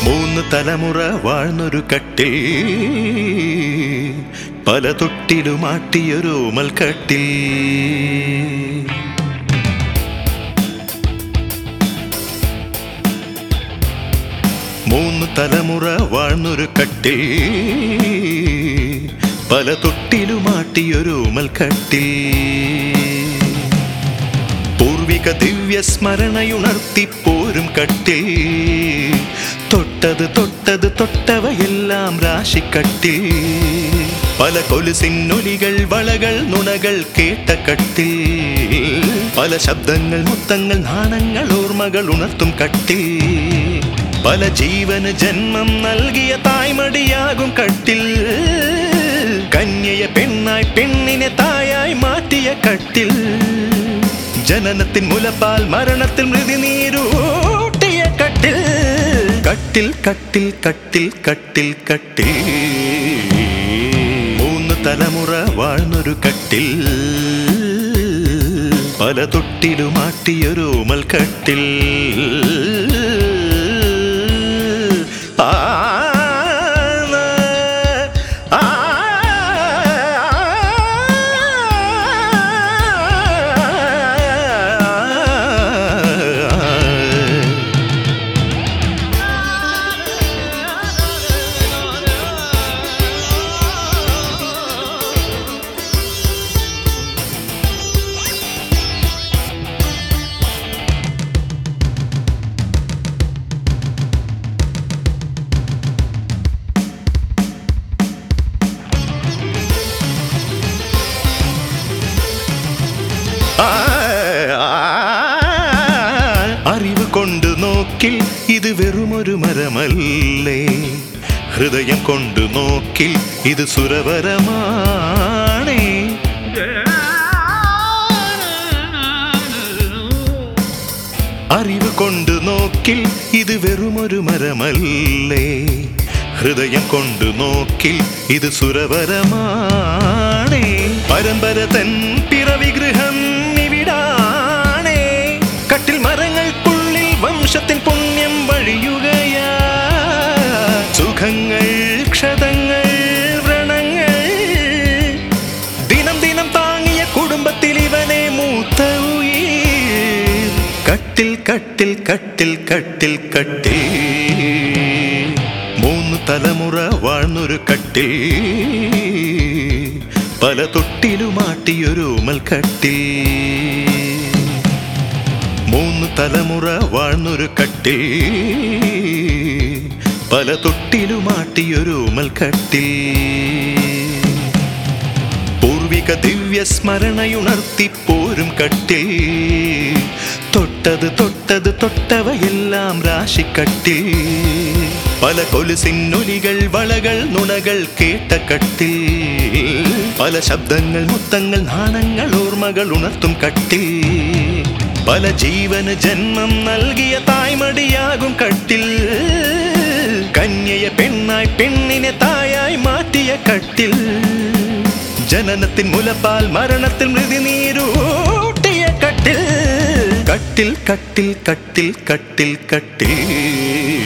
മൂന്ന് തലമുറ വാഴ്ന്നൊരു കട്ടിൽ പല തൊട്ടിലുമാട്ടിയൊരു മൽക്കട്ടിൽ മൂന്ന് തലമുറ വാഴ്ന്നൊരു കട്ടിൽ പല തൊട്ടിലുമാട്ടിയൊരു മൽക്കട്ടിൽ പൂർവിക ദിവ്യ സ്മരണയുണർത്തിപ്പോരും കട്ടിൽ തൊട്ടത് തൊട്ടത് തൊട്ടവയെല്ലാം രാശിക്കട്ടിൽ പല കൊലുസിന്നൊലികൾ വളകൾ നുണകൾ കേട്ട കട്ടിൽ പല ശബ്ദങ്ങൾ മുത്തങ്ങൾ നാണങ്ങൾ ഓർമ്മകൾ ഉണർത്തും കട്ടിൽ പല ജീവന് ജന്മം നൽകിയ തായ്മടിയാകും കട്ടിൽ കന്യയെ പെണ്ണായി പെണ്ണിനെ തായായി മാറ്റിയ കട്ടിൽ ജനനത്തിൻ മുലപ്പാൽ മരണത്തിൽ മൃതി നീരൂട്ടിയ കട്ടിൽ കട്ടിൽ കട്ടിൽ കട്ടിൽ കട്ടിൽ കട്ടിൽ മൂന്ന് തലമുറ വാഴ്ന്നൊരു കട്ടിൽ പല തൊട്ടിലുമാട്ടിയൊരു മൽക്കട്ടിൽ ആ ആ ആ, അറിവ് കൊണ്ട് നോക്കിൽ ഇത് വെറുമൊരു മരമല്ലേ ഹൃദയം കൊണ്ട് നോക്കിൽ ഇത് സുരവരമാണേ അറിവ് കൊണ്ട് നോക്കിൽ ഇത് വെറുമൊരു മരമല്ലേ ഹൃദയം കൊണ്ട് നോക്കിൽ ഇത് സുരവരമാണേ പരമ്പര തൻ പിറവിഗൃഹം ഇവിടാണേ കട്ടിൽ മരങ്ങൾക്കുള്ളിൽ വംശത്തിൻ പുണ്യം വഴിയുകയാ സുഖങ്ങൾ ക്ഷതങ്ങൾ വ്രണങ്ങൾ ദിനം ദിനം താങ്ങിയ കുടുംബത്തിൽ ഇവനെ മൂത്ത ഉയിർ കട്ടിൽ കട്ടിൽ കട്ടിൽ കട്ടിൽ കട്ടിൽ മൂന്ന് തലമുറ വാഴ്ന്നൊരു കട്ടിൽ പല തൊട്ടിലുമാട്ടിയൊരു മൽക്കട്ടിൽ മൂന്ന് തലമുറ വാഴ്ന്നൊരു കട്ടിൽ പല തൊട്ടിലുമാട്ടിയൊരു മൽക്കട്ടിൽ പൂർവിക ദിവ്യ സ്മരണയുണർത്തിപ്പോരും കട്ടിൽ തൊട്ടത് തൊട്ടത് തൊട്ടവയെല്ലാം രാശിക്കട്ടിൽ പല കൊലുസിന്നൊലികൾ വളകൾ നുണകൾ കേട്ട കട്ടിൽ പല ശബ്ദങ്ങൾ മുത്തങ്ങൾ നാണങ്ങൾ ഓർമ്മകൾ ഉണർത്തും കട്ടിൽ പല ജീവന് ജന്മം നൽകിയ തായ്മടിയാകും കട്ടിൽ കന്യയെ പെണ്ണായി പെണ്ണിനെ തായായി മാറ്റിയ കട്ടിൽ ജനനത്തിൻ മുലപ്പാൽ മരണത്തിൽ മൃതി നീരൂട്ടിയ കട്ടിൽ കട്ടിൽ കട്ടിൽ കട്ടിൽ കട്ടിൽ കട്ടിൽ